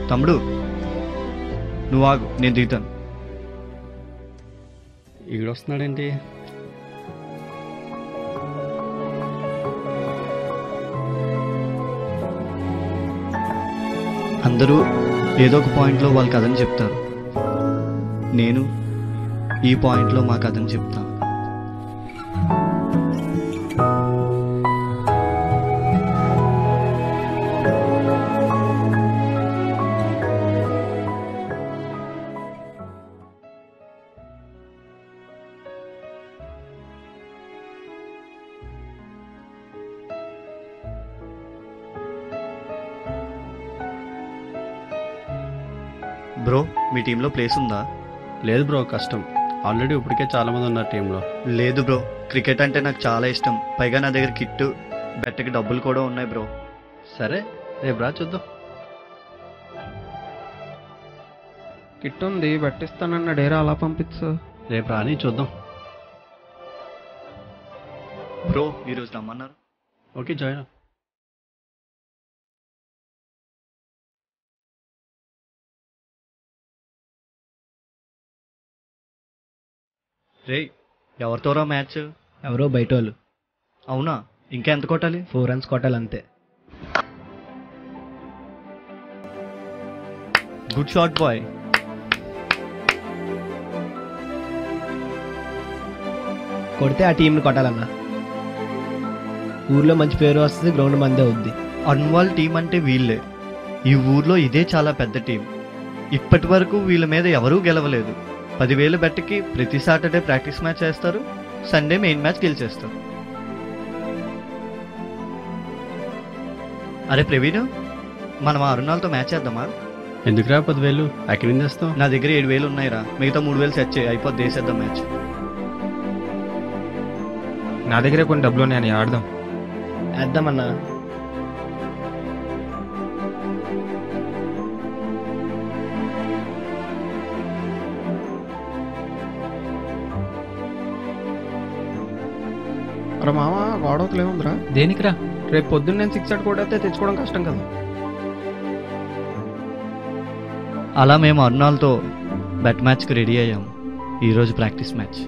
తమ్ముడు నువ్వు ఆగు నేను దిగుతాను ఈడొస్తున్నాడేంటి అందరూ ఏదో ఒక పాయింట్లో వాళ్ళ కథని చెప్తారు నేను ఈ పాయింట్లో మా కథని చెప్తాను బ్రో మీ టీంలో ప్లేస్ ఉందా లేదు బ్రో కష్టం ఆల్రెడీ ఇప్పటికే చాలా మంది ఉన్నారు టీంలో లేదు బ్రో క్రికెట్ అంటే నాకు చాలా ఇష్టం పైగా నా దగ్గర కిట్టు బెట్టకి డబ్బులు కూడా ఉన్నాయి బ్రో సరే రేపు రా చూద్దాం కిట్ ఉంది పట్టిస్తానన్న డేరా అలా పంపించు రేపు రాని చూద్దాం బ్రో ఈరోజు రమ్మన్నారు ఓకే జాయిన్ రే ఎవరితోరా మ్యాచ్ ఎవరో బయటోళ్ళు అవునా ఇంకా ఎంత కొట్టాలి ఫోర్ రన్స్ కొట్టాలి అంతే గుడ్ షాట్ బాయ్ కొడితే ఆ టీంని కొట్టాలన్నా ఊర్లో మంచి పేరు వస్తుంది గ్రౌండ్ మందే అవుద్ది అన్వాల్ టీం అంటే వీళ్ళే ఈ ఊర్లో ఇదే చాలా పెద్ద టీం ఇప్పటి వరకు వీళ్ళ మీద ఎవరూ గెలవలేదు పదివేల బెట్టకి ప్రతి సాటర్డే ప్రాక్టీస్ మ్యాచ్ చేస్తారు సండే మెయిన్ మ్యాచ్ గెలిచేస్తారు అరే ప్రవీణ్ మనం ఆ అరుణాలతో మ్యాచ్ చేద్దామా ఎందుకురా పదివేలు ఎక్కడి నుంచి తెస్తావు నా దగ్గర ఏడు వేలు ఉన్నాయిరా మిగతా మూడు వేలు సెట్ చేయి అయిపోద్ది వేసేద్దాం మ్యాచ్ నా దగ్గర కొన్ని డబ్బులు ఉన్నాయని ఆడదాం వేద్దామన్నా అరే మామ గోడవతలు ఏముందిరా దేనికిరా రేపు పొద్దున్న నేను సిక్స్ అట్ కూడా తెచ్చుకోవడం కష్టం కదా అలా మేము అరుణాలతో బెట్ మ్యాచ్కి రెడీ అయ్యాం ఈరోజు ప్రాక్టీస్ మ్యాచ్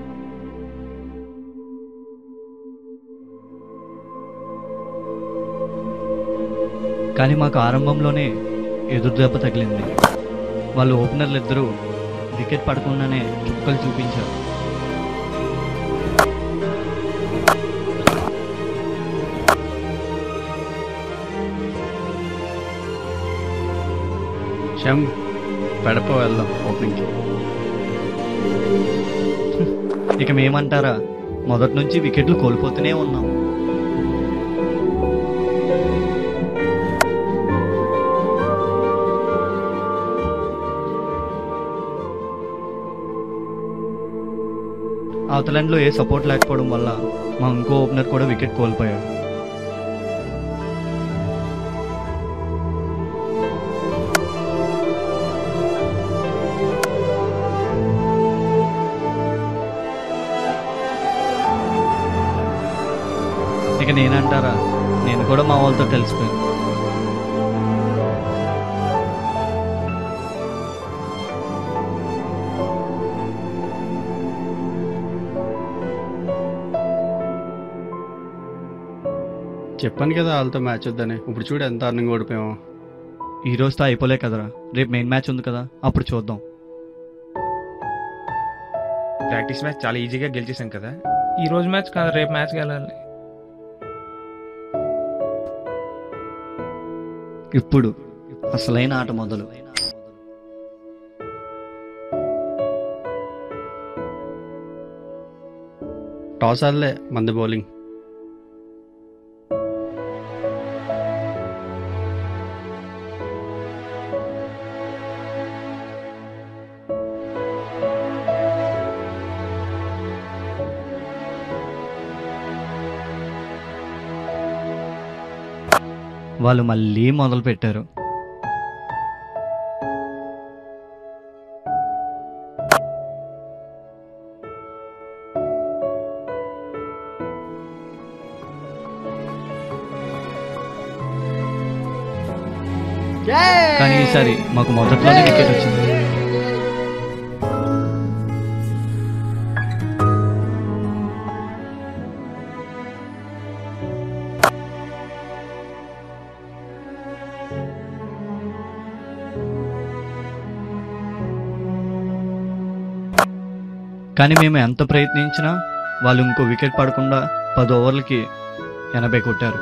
కానీ మాకు ఆరంభంలోనే ఎదురు దెబ్బ తగిలింది వాళ్ళు ఓపెనర్లు ఇద్దరు వికెట్ పడకుండానే చుక్కలు చూపించారు శం పెడప వెళ్దాం ఓపెనింగ్కి ఇక మేమంటారా మొదటి నుంచి వికెట్లు కోల్పోతూనే ఉన్నాం అవతలండ్లో ఏ సపోర్ట్ లేకపోవడం వల్ల మా ఇంకో ఓపెనర్ కూడా వికెట్ కోల్పోయాడు ఇక నేనంటారా నేను కూడా మా వాళ్ళతో కలిసిపోయాను చెప్పాను కదా వాళ్ళతో మ్యాచ్ వద్దని ఇప్పుడు చూడు ఎంత దారుణంగా ఓడిపోయాము ఈ రోజుతో అయిపోలే కదరా రేపు మెయిన్ మ్యాచ్ ఉంది కదా అప్పుడు చూద్దాం ప్రాక్టీస్ మ్యాచ్ చాలా ఈజీగా గెలిచేసాం కదా ఈ రోజు మ్యాచ్ కాదు రేపు మ్యాచ్కి వెళ్ళాలి ఇప్పుడు అసలైన ఆట మొదలు టాస్ ఆడలే మంది బౌలింగ్ వాళ్ళు మళ్ళీ మొదలు పెట్టారు కానీ ఈసారి మాకు మొదట్లోనే వికెట్ వచ్చింది కానీ మేము ఎంత ప్రయత్నించినా వాళ్ళు ఇంకో వికెట్ పడకుండా పది ఓవర్లకి ఎనభై కొట్టారు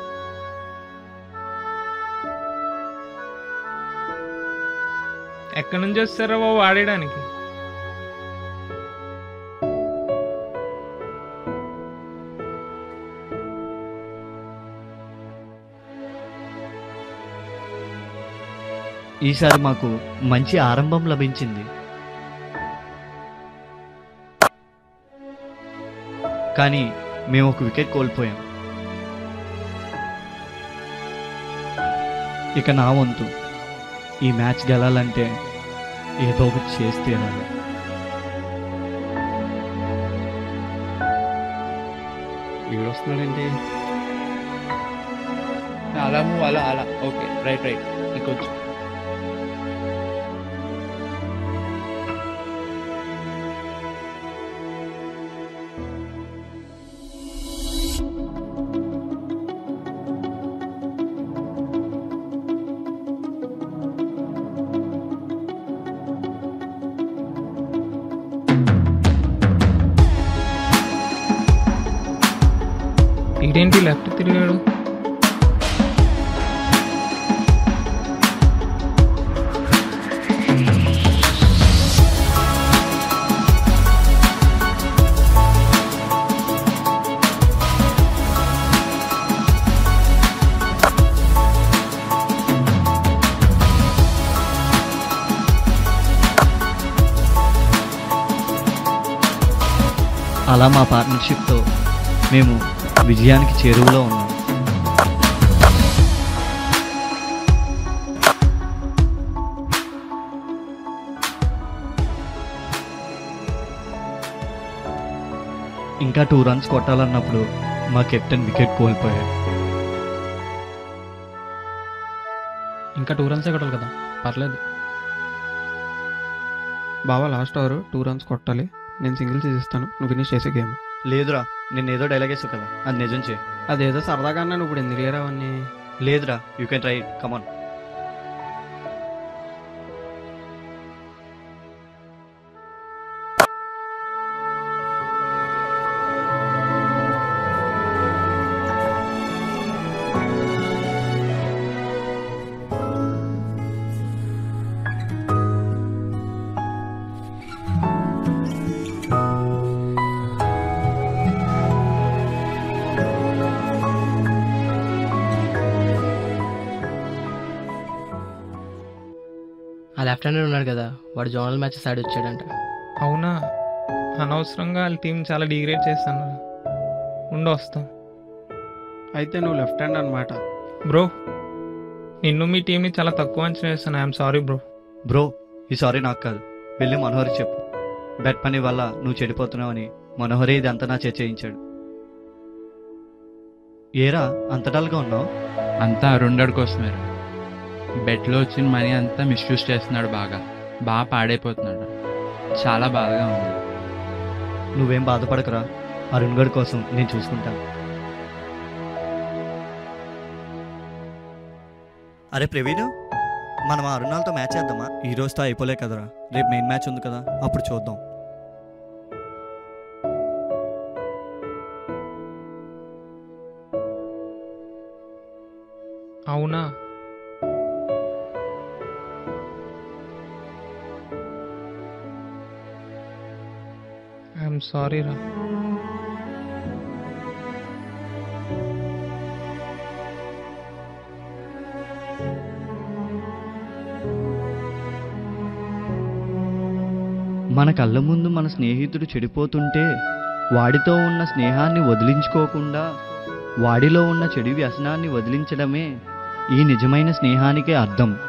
ఎక్కడి నుంచి వస్తారో బాబు ఆడేయడానికి ఈసారి మాకు మంచి ఆరంభం లభించింది కానీ మేము ఒక వికెట్ కోల్పోయాం ఇక నా వంతు ఈ మ్యాచ్ గెలాలంటే ఏదో ఒకటి చేసి తీరాలి వీడు వస్తున్నాడేంటి అలా మూవ్ అలా అలా ఓకే రైట్ రైట్ ఇంకొచ్చు ఇదేంటి లెఫ్ట్ తిరిగాడు అలా మా పార్ట్నర్షిప్తో మేము విజయానికి చేరువలో ఉన్నాం ఇంకా టూ రన్స్ కొట్టాలన్నప్పుడు మా కెప్టెన్ వికెట్ కోల్పోయాడు ఇంకా టూ రన్సే కొట్టాలి కదా పర్లేదు బావా లాస్ట్ ఓవర్ టూ రన్స్ కొట్టాలి నేను సింగిల్ చేసిస్తాను నువ్వు ఫినిష్ చేసే గేమ్ లేదురా నేను ఏదో డైలాగ్ వేసావు కదా అది నిజం చేయి అదేదో సరదాగా అన్నాను ఇప్పుడు ఎందుకు లేరా అవన్నీ లేదురా you can try it come on ఆ లెఫ్ట్ హ్యాండర్ ఉన్నాడు కదా వాడు జోనల్ మ్యాచెస్ ఆడి వచ్చాడంట అవునా అనవసరంగా వాళ్ళ టీం చాలా డిగ్రేడ్ చేస్తాను ఉండి వస్తాం అయితే నువ్వు లెఫ్ట్ హ్యాండ్ అనమాట బ్రో నిన్ను మీ టీంని చాలా తక్కువ అంచనా వేస్తాను ఐఎమ్ సారీ బ్రో బ్రో ఈ సారీ నాకు కాదు వెళ్ళి మనోహర్ చెప్పు బెట్ పని వల్ల నువ్వు చెడిపోతున్నావని మనోహరే ఇది అంతా నా చే చేయించాడు ఏరా అంత డల్గా ఉన్నావు అంతా అరుండడి కోసమే బెట్లో వచ్చిన మనీ అంతా మిస్యూజ్ చేస్తున్నాడు బాగా బాగా పాడైపోతున్నాడు చాలా బాధగా ఉంది నువ్వేం బాధపడకురా అరుణ్ గడ్ కోసం నేను చూసుకుంటాను అరే ప్రవీణ్ మనం ఆ అరుణాలతో మ్యాచ్ చేద్దామా ఈ రోజుతో అయిపోలే కదరా రేపు మెయిన్ మ్యాచ్ ఉంది కదా అప్పుడు చూద్దాం అవునా ఐఎమ్ సారీ రా మన కళ్ళ ముందు మన స్నేహితుడు చెడిపోతుంటే వాడితో ఉన్న స్నేహాన్ని వదిలించుకోకుండా వాడిలో ఉన్న చెడు వ్యసనాన్ని వదిలించడమే ఈ నిజమైన స్నేహానికే అర్థం